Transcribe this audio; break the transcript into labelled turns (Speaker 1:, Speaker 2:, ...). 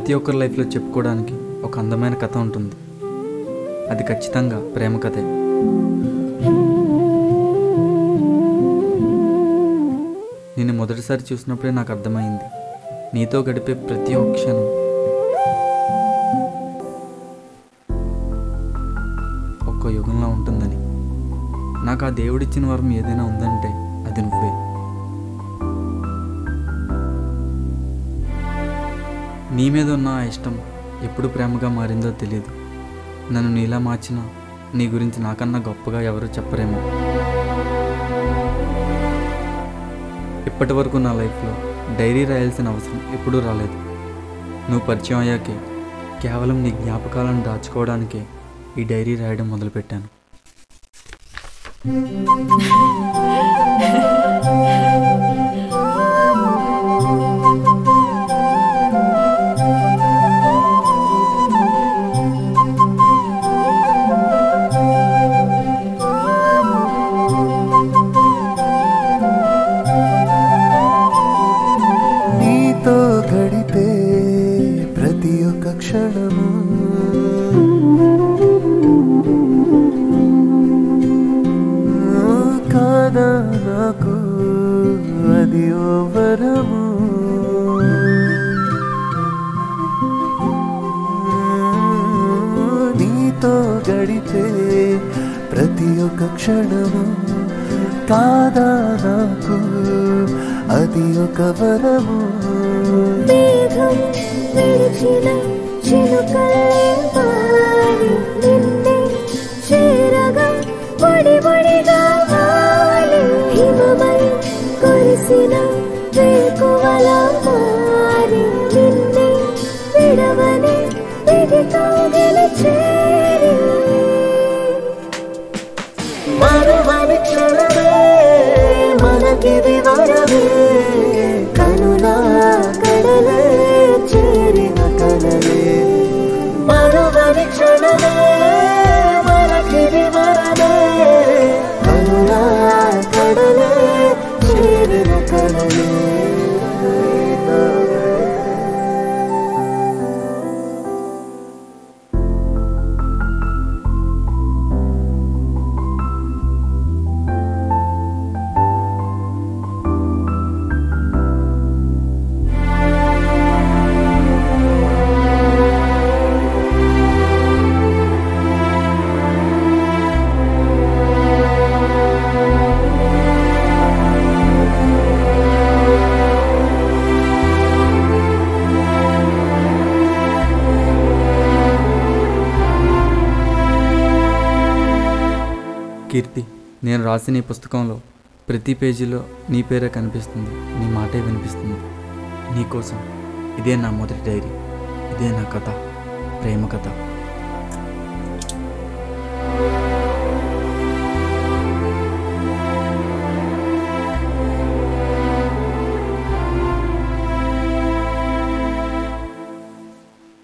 Speaker 1: ప్రతి ఒక్కరి లైఫ్లో చెప్పుకోవడానికి ఒక అందమైన కథ ఉంటుంది అది ఖచ్చితంగా ప్రేమ కథే నిన్ను మొదటిసారి చూసినప్పుడే నాకు అర్థమైంది నీతో గడిపే ప్రతి ఒక్క క్షణం ఒక్క యుగంలో ఉంటుందని నాకు ఆ దేవుడిచ్చిన వరం ఏదైనా ఉందంటే అది నువ్వే నీ మీద ఉన్న ఆ ఇష్టం ఎప్పుడు ప్రేమగా మారిందో తెలియదు నన్ను నీలా మార్చిన నీ గురించి నాకన్నా గొప్పగా ఎవరు చెప్పరేమో ఇప్పటి వరకు నా లైఫ్లో డైరీ రాయాల్సిన అవసరం ఎప్పుడూ రాలేదు నువ్వు పరిచయం అయ్యాకే కేవలం నీ జ్ఞాపకాలను దాచుకోవడానికే ఈ డైరీ రాయడం మొదలుపెట్టాను
Speaker 2: నీతో గడిపే ప్రతి ఒక్క క్షణము కాదా నాకు అది ఓ వరము నీతో గడిపే ప్రతి ఒక్క క్షణము కాదా నాకు అది ఒక వరము
Speaker 3: మేఘం విడిచిన చిలుకలే మారి నిన్నే చేరగా పొడి పొడిగా వాలి హిమమై కురిసిన వేకువల మారి నిన్నే విడవని ఇది కౌగిలి చేరి
Speaker 2: మరువని క్షణమే మనకిది వరమే కనులా కడలే చేరిన కలలే మరువని క్షణమే మనకిది వరమే కనులా కడలే చేరిన కలలే
Speaker 1: కీర్తి నేను రాసిన ఈ పుస్తకంలో ప్రతి పేజీలో నీ పేరే కనిపిస్తుంది నీ మాటే వినిపిస్తుంది నీకోసం ఇదే నా మొదటి డైరీ ఇదే నా కథ ప్రేమ కథ